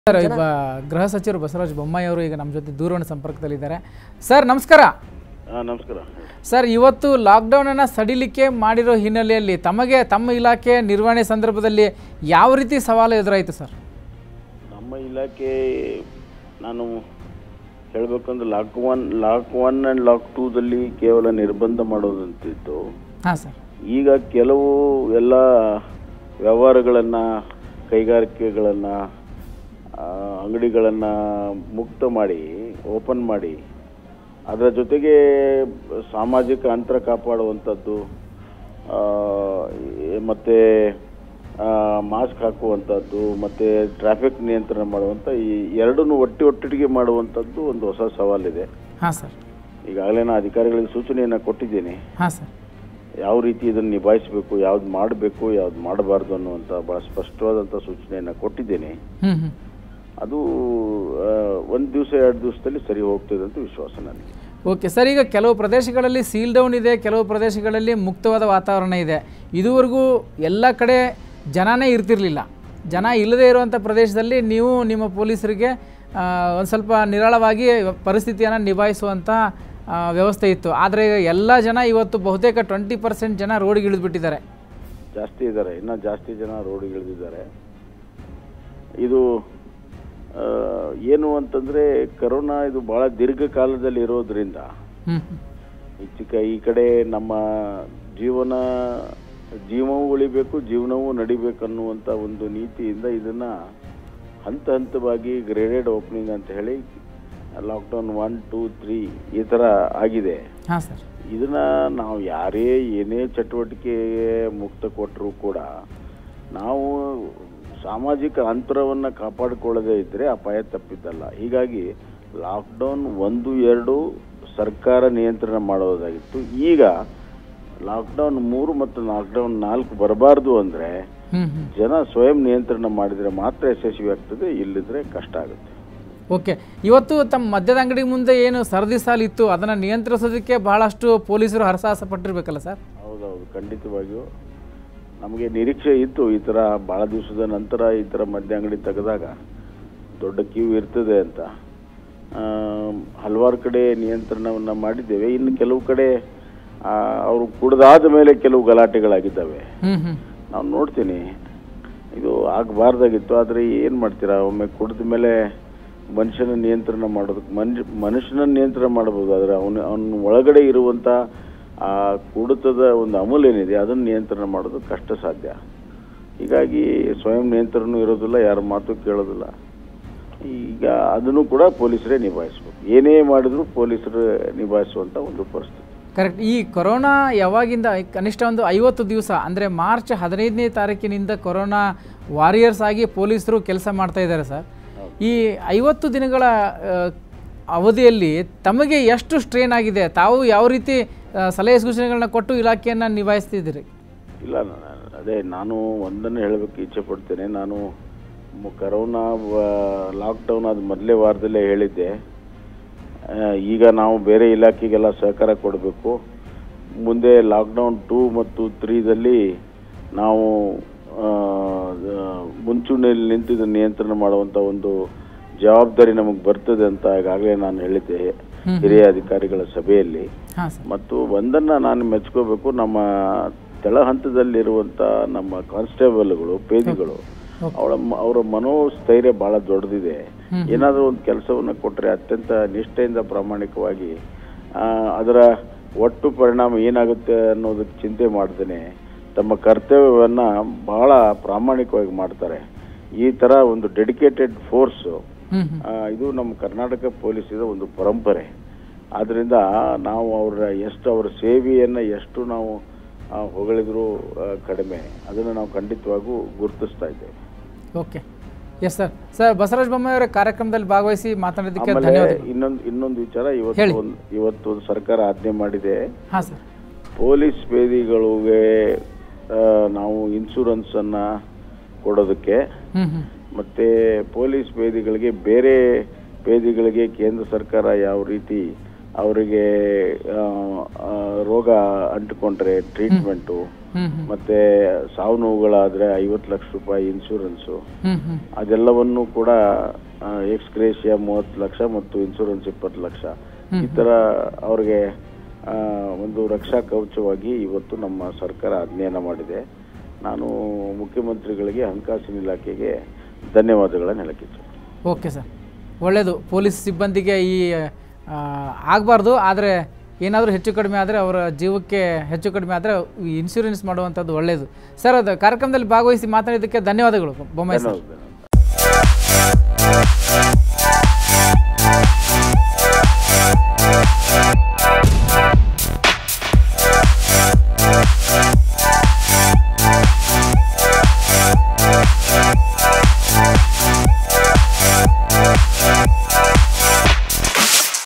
sir ಈಗ ಗೃಹ ಸಚಿವರು ಬಸವರಾಜ ಬೊಮ್ಮಾಯಿ ಅವರು ಈಗ ನಮ್ಮ ಜೊತೆ ದೂರವಾಣಿ ಸಂಪರ್ಕದಲ್ಲಿದ್ದಾರೆ ಸರ್ ನಮಸ್ಕಾರ ಹಾಂ ನಮಸ್ಕಾರ ಸರ್ ಇವತ್ತು ಲಾಕ್ಡೌನನ್ನು ಸಡಿಲಿಕೆ ಮಾಡಿರೋ ಹಿನ್ನೆಲೆಯಲ್ಲಿ ತಮಗೆ ತಮ್ಮ ಇಲಾಖೆ ನಿರ್ವಹಣೆ ಸಂದರ್ಭದಲ್ಲಿ ಯಾವ ರೀತಿ ಸವಾಲು ಎದುರಾಯಿತು ಸರ್ ನಮ್ಮ ಇಲಾಖೆ ನಾನು ಹೇಳಬೇಕಂದ್ರೆ lock one lock one and lock ಟೂದಲ್ಲಿ ಕೇವಲ ನಿರ್ಬಂಧ ಮಾಡೋದಂತಿತ್ತು ಹಾಂ ಸರ್ ಈಗ ಕೆಲವು ಎಲ್ಲ ವ್ಯವಹಾರಗಳನ್ನು ಕೈಗಾರಿಕೆಗಳನ್ನು ಅಂಗಡಿಗಳನ್ನು ಮುಕ್ತ ಮಾಡಿ ಓಪನ್ ಮಾಡಿ ಅದರ ಜೊತೆಗೆ ಸಾಮಾಜಿಕ ಅಂತರ ಕಾಪಾಡುವಂಥದ್ದು ಆ, ಈ- ಮತ್ತೆ ಮಾಸ್ಕ್ ಹಾಕುವಂಥದ್ದು ಮತ್ತು ಟ್ರಾಫಿಕ್ ನಿಯಂತ್ರಣ ಮಾಡುವಂಥ ಈ ಎರಡನ್ನೂ ಒಟ್ಟಿ ಒಟ್ಟಿಗೆ ಮಾಡುವಂಥದ್ದು ಒಂದು ಹೊಸ ಸವಾಲಿದೆ ಹಾಂ ಸರ್ ಈಗಾಗಲೇ ನಾನು ಅಧಿಕಾರಿಗಳಿಗೆ ಸೂಚನೆಯನ್ನು ಕೊಟ್ಟಿದ್ದೀನಿ ಹಾಂ ಸರ್ ಯಾವ ರೀತಿ ಇದನ್ನು ನಿಭಾಯಿಸಬೇಕು ಯಾವ್ದು ಮಾಡಬೇಕು ಯಾವ್ದು ಮಾಡಬಾರ್ದು ಅನ್ನುವಂಥ ಭಾಳ ಸ್ಪಷ್ಟವಾದಂಥ ಸೂಚನೆಯನ್ನು ಕೊಟ್ಟಿದ್ದೇನೆ ಹ್ಞೂ ಹ್ಞೂ ಅದು ಒಂದು ದಿವಸ ಎರಡು ದಿವಸದಲ್ಲಿ ಸರಿ ಹೋಗ್ತದೆ ಅಂತ ವಿಶ್ವಾಸ ನನಗೆ ಓಕೆ ಸರ್ ಈಗ ಕೆಲವು ಪ್ರದೇಶಗಳಲ್ಲಿ ಸೀಲ್ ಡೌನ್ ಇದೆ ಕೆಲವು ಪ್ರದೇಶಗಳಲ್ಲಿ ಮುಕ್ತವಾದ ವಾತಾವರಣ ಇದೆ ಇದುವರೆಗೂ ಎಲ್ಲ ಕಡೆ ಜನನೇ ಇರ್ತಿರ್ಲಿಲ್ಲ ಜನ ಇಲ್ಲದೇ ಇರುವಂಥ ಪ್ರದೇಶದಲ್ಲಿ ನೀವು ನಿಮ್ಮ ಪೊಲೀಸರಿಗೆ ಒಂದು ಸ್ವಲ್ಪ ನಿರಾಳವಾಗಿ ಪರಿಸ್ಥಿತಿಯನ್ನು ನಿಭಾಯಿಸುವಂಥ ಆ, ವ್ಯವಸ್ಥೆ ಇತ್ತು ಆದರೆ ಈಗ ಎಲ್ಲ ಜನ ಇವತ್ತು ಬಹುತೇಕ ಟ್ವೆಂಟಿ ಪರ್ಸೆಂಟ್ ಜನ ರೋಡಿಗೆ ಇಳಿದ್ಬಿಟ್ಟಿದ್ದಾರೆ ಜಾಸ್ತಿ ಇದ್ದಾರೆ ಇನ್ನೂ ಜಾಸ್ತಿ ಜನ ರೋಡಿಗೆ ಇಳಿದಿದ್ದಾರೆ ಇದು ಆ, ಏನು ಅಂತಂದರೆ ಕರೋನಾ ಇದು ಭಾಳ ದೀರ್ಘಕಾಲದಲ್ಲಿ ಇರೋದ್ರಿಂದ ಹ್ಞೂ ಈ ಚಿಕ್ಕ ಈ ಕಡೆ ನಮ್ಮ ಜೀವನ ಜೀವವೂ ಉಳಿಬೇಕು ಜೀವನವೂ ನಡಿಬೇಕು ಅನ್ನುವಂಥ ಒಂದು ನೀತಿಯಿಂದ ಇದನ್ನ ಹಂತ ಹಂತವಾಗಿ ಗ್ರೇಡೆಡ್ ಓಪನಿಂಗ್ ಅಂತ ಹೇಳಿ ಲಾಕ್ಡೌನ್ ಒನ್ ಟೂ ತ್ರೀ ಈ ಥರ ಆಗಿದೆ ಹಾಂ ಸರ್ ಇದನ್ನ ನಾವು ಯಾರೇ ಏನೇ ಚಟುವಟಿಕೆಗೆ ಮುಕ್ತ ಕೊಟ್ಟರೂ ಕೂಡ ನಾವು ಸಾಮಾಜಿಕ ಅಂತರವನ್ನು ಕಾಪಾಡಿಕೊಳ್ಳದೇ ಇದ್ದರೆ ಅಪಾಯ ತಪ್ಪಿದ್ದಲ್ಲ ಹೀಗಾಗಿ ಲಾಕ್ಡೌನ್ ಒಂದು ಎರಡು ಸರ್ಕಾರ ನಿಯಂತ್ರಣ ಮಾಡೋದಾಗಿತ್ತು ಈಗ ಲಾಕ್ಡೌನ್ ಮೂರು ಮತ್ತು ಲಾಕ್ಡೌನ್ ನಾಲ್ಕು ಬರಬಾರ್ದು ಅಂದರೆ ಹ್ಞೂ ಹ್ಞೂ ಜನ ಸ್ವಯಂ ನಿಯಂತ್ರಣ ಮಾಡಿದರೆ ಮಾತ್ರ ಯಶಸ್ವಿ ಆಗ್ತದೆ ಇಲ್ಲಿದ್ರೆ ಕಷ್ಟ ಆಗುತ್ತೆ ಓಕೆ ಇವತ್ತು ತಮ್ಮ ಮದ್ಯದ ಅಂಗಡಿ ಮುಂದೆ ಏನು ಸರದಿ ಸಾಲು ಇತ್ತು ಅದನ್ನು ನಿಯಂತ್ರಿಸೋದಕ್ಕೆ ಬಹಳಷ್ಟು ಪೊಲೀಸರು ಹರಸಾಹಸ ಪಟ್ಟಿರ್ಬೇಕಲ್ಲ ಸರ್ ಹೌದೌದು ಖಂಡಿತವಾಗಿಯೂ ನಮಗೆ ನಿರೀಕ್ಷೆ ಇತ್ತು ಈ ಥರ ಭಾಳ ದಿವಸದ ನಂತರ ಈ ಥರ ಮದ್ಯ ಅಂಗಡಿ ತೆಗೆದಾಗ ದೊಡ್ಡ ಕ್ಯೂ ಇರ್ತದೆ ಅಂತ ಹಲವಾರು ಕಡೆ ನಿಯಂತ್ರಣವನ್ನು ಮಾಡಿದ್ದೇವೆ ಇನ್ನು ಕೆಲವು ಕಡೆ ಆ, ಅವರು ಕುಡ್ದಾದ ಮೇಲೆ ಕೆಲವು ಗಲಾಟೆಗಳಾಗಿದ್ದಾವೆ ಹ್ಞೂ ಹ್ಞೂ ನಾವು ನೋಡ್ತೀನಿ ಇದು ಆಗಬಾರ್ದಾಗಿತ್ತು ಆದರೆ ಏನು ಮಾಡ್ತೀರಾ ಒಮ್ಮೆ ಕುಡಿದ ಮೇಲೆ ಮನುಷ್ಯನ ನಿಯಂತ್ರಣ ಮಾಡೋದಕ್ಕೆ ಮನುಷ್ಯ ಮನುಷ್ಯನ ನಿಯಂತ್ರಣ ಮಾಡ್ಬೋದು ಆದರೆ ಅವನು ಅವನ ಒಳಗಡೆ ಇರುವಂಥ ಆ ಕುಡಿತದ ಒಂದು ಅಮೂಲ್ ಏನಿದೆ ಅದನ್ನು ನಿಯಂತ್ರಣ ಮಾಡೋದು ಕಷ್ಟ ಸಾಧ್ಯ ಹೀಗಾಗಿ ಸ್ವಯಂ ನಿಯಂತ್ರಣ ಇರೋದಿಲ್ಲ ಯಾರ ಮಾತು ಕೇಳೋದಿಲ್ಲ ಈಗ ಅದನ್ನು ಕೂಡ ಪೊಲೀಸರೇ ನಿಭಾಯಿಸ್ಬೇಕು ಏನೇ ಮಾಡಿದ್ರು ಪೊಲೀಸರು ನಿಭಾಯಿಸುವಂಥ ಒಂದು ಪರಿಸ್ಥಿತಿ ಕರೆಕ್ಟ್ ಈ ಕೊರೋನಾ ಯಾವಾಗಿಂದ ಕನಿಷ್ಠ ಒಂದು ಐವತ್ತು ದಿವಸ ಅಂದರೆ ಮಾರ್ಚ್ ಹದಿನೈದನೇ ತಾರೀಕಿನಿಂದ ಕೊರೋನಾ ವಾರಿಯರ್ಸ್ ಆಗಿ ಪೊಲೀಸರು ಕೆಲಸ ಮಾಡ್ತಾ ಇದ್ದಾರೆ ಸರ್ ಈ ಐವತ್ತು ದಿನಗಳ ಆ, ಅವಧಿಯಲ್ಲಿ ತಮಗೆ ಎಷ್ಟು ಸ್ಟ್ರೇನ್ ಆಗಿದೆ ತಾವು ಯಾವ ರೀತಿ ಆ, ಸಲಹೆ ಸೂಚನೆಗಳನ್ನ ಕೊಟ್ಟು ಇಲಾಖೆಯನ್ನು ನಿಭಾಯಿಸ್ತಿದ್ದೀರಿ ಇಲ್ಲ ನಾನು- ಅದೇ ನಾನು ಒಂದನ್ನು ಹೇಳಬೇಕು ಇಚ್ಛೆ ಪಡ್ತೇನೆ ನಾನು ಮು- ಕರೋನಾ ಲಾಕ್ಡೌನ್ ಆದ ಮೊದಲೇ ವಾರದಲ್ಲೇ ಹೇಳಿದ್ದೆ ಆ, ಈಗ ನಾವು ಬೇರೆ ಇಲಾಖೆಗೆಲ್ಲ ಸಹಕಾರ ಕೊಡಬೇಕು ಮುಂದೆ ಲಾಕ್ಡೌನ್ ಟೂ ಮತ್ತು ತ್ರೀದಲ್ಲಿ ನಾವು ಆ, ಆ, ಮುಂಚೂಣಿಯಲ್ಲಿ ನಿಂತು ಇದನ್ನು ನಿಯಂತ್ರಣ ಮಾಡುವಂಥ ಒಂದು ಜವಾಬ್ದಾರಿ ನಮಗೆ ಬರ್ತದೆ ಅಂತ ಈಗಾಗಲೇ ನಾನು ಹೇಳಿದ್ದೆ ಹಿರಿಯ ಅಧಿಕಾರಿಗಳ ಸಭೆಯಲ್ಲಿ ಹಾಂ ಸರ್ ಮತ್ತು ಒಂದನ್ನ ನಾನು ಮೆಚ್ಕೋಬೇಕು ನಮ್ಮ ತೆಳ ಹಂತದಲ್ಲಿರುವಂತ ನಮ್ಮ ಕಾನ್ಸ್ಟೇಬಲ್ಗಳು ಪೇದಿಗಳು ಅವಳ ಅವರ ಮನೋಸ್ಥೈರ್ಯ ಬಹಳ ದೊಡ್ಡದಿದೆ ಏನಾದರೂ ಒಂದು ಕೆಲಸವನ್ನು ಕೊಟ್ಟರೆ ಅತ್ಯಂತ ನಿಷ್ಠೆಯಿಂದ ಪ್ರಾಮಾಣಿಕವಾಗಿ ಆ, ಅದರ ಒಟ್ಟು ಪರಿಣಾಮ ಏನಾಗುತ್ತೆ ಅನ್ನೋದಕ್ಕೆ ಚಿಂತೆ ಮಾಡ್ದೇನೆ ತಮ್ಮ ಕರ್ತವ್ಯವನ್ನ ಬಹಳ ಪ್ರಾಮಾಣಿಕವಾಗಿ ಮಾಡ್ತಾರೆ ಈ ತರ ಒಂದು ಡೆಡಿಕೇಟೆಡ್ ಫೋರ್ಸು ಹ್ಞೂ ಹ್ಞೂ ಆ, ಇದು ನಮ್ಮ ಕರ್ನಾಟಕ ಪೊಲೀಸಿದ ಒಂದು ಪರಂಪರೆ ಆದ್ರಿಂದ ನಾವು ಅವರ ಎಷ್ಟು ಅವರ ಸೇವೆಯನ್ನು ಎಷ್ಟು ನಾವು ಆ, ಹೊಗಳಿದ್ರು ಆ, ಕಡಿಮೆ ಅದನ್ನು ನಾವು ಖಂಡಿತವಾಗೂ ಗುರುತಿಸ್ತಾ ಇದ್ದೇವೆ okay yes sir sir Basavaraj Bommai ಅವರ ಕಾರ್ಯಕ್ರಮದಲ್ಲಿ ಭಾಗವಹಿಸಿ ಮಾತನಾಡಿದ್ದಕ್ಕೆ ಆಮೇಲೆ ಧನ್ಯವಾದಗಳು ಇನ್ನೊಂದು ಇನ್ನೊಂದು ವಿಚಾರ ಇವತ್ತು ಒಂದು ಇವತ್ತು ಒಂದು ಸರ್ಕಾರ ಆಜ್ಞೆ ಮಾಡಿದೆ ಹಾಂ ಸರ್ ಪೊಲೀಸ್ ಪೇದಿಗಳಿಗೆ ಆ, ನಾವು ಇನ್ಶೂರೆನ್ಸ್ ಅನ್ನ ಕೊಡೋದಕ್ಕೆ ಹ್ಞೂ ಹ್ಞೂ ಮತ್ತೆ ಪೊಲೀಸ್ ಪೇದಿಗಳಿಗೆ ಬೇರೆ ಪೇದಿಗಳಿಗೆ ಕೇಂದ್ರ ಸರ್ಕಾರ ಯಾವ ರೀತಿ ಅವರಿಗೆ ಆ, ಆ, ರೋಗ ಅಂಟಿಕೊಂಡ್ರೆ ಟ್ರೀಟ್ಮೆಂಟು ಹ್ಞೂ ಹ್ಞೂ ಮತ್ತೆ ಸಾವು ನೋವುಗಳಾದ್ರೆ ಐವತ್ತು ಲಕ್ಷ ರೂಪಾಯಿ ಇನ್ಶೂರೆನ್ಸು ಹ್ಞೂ ಹ್ಞೂ ಅದೆಲ್ಲವನ್ನು ಕೂಡ ಎಕ್ಸ್ಗ್ರೇಷಿಯಾ ಮೂವತ್ತು ಲಕ್ಷ ಮತ್ತು ಇನ್ಶೂರೆನ್ಸ್ ಇಪ್ಪತ್ತು ಲಕ್ಷ ಈ ಥರ ಅವ್ರಿಗೆ ಆ, ಒಂದು ರಕ್ಷಾ ಕವಚವಾಗಿ ಇವತ್ತು ನಮ್ಮ ಸರ್ಕಾರ ಅಧ್ಯಯನ ಮಾಡಿದೆ ನಾನು ಮುಖ್ಯಮಂತ್ರಿಗಳಿಗೆ ಹಣಕಾಸಿನ ಇಲಾಖೆಗೆ ಧನ್ಯವಾದಗಳನ್ನು ಹೇಳಕ್ಕೆ ಇಚ್ಛೆ ಓಕೆ ಸರ್ ಒಳ್ಳೆಯದು ಪೊಲೀಸ್ ಸಿಬ್ಬಂದಿಗೆ ಈ ಆಗಬಾರ್ದು ಆದರೆ ಏನಾದರೂ ಹೆಚ್ಚು ಕಡಿಮೆ ಆದರೆ ಅವರ ಜೀವಕ್ಕೆ ಹೆಚ್ಚು ಕಡಿಮೆ ಆದರೆ ಇನ್ಶೂರೆನ್ಸ್ ಮಾಡುವಂಥದ್ದು ಒಳ್ಳೆಯದು ಸರ್ ಅದು ಕಾರ್ಯಕ್ರಮದಲ್ಲಿ ಭಾಗವಹಿಸಿ ಮಾತಾಡಿದ್ದಕ್ಕೆ ಧನ್ಯವಾದಗಳು ಬೊಮ್ಮಾಯಿ ಸರ್ ಧನ್ಯವಾದ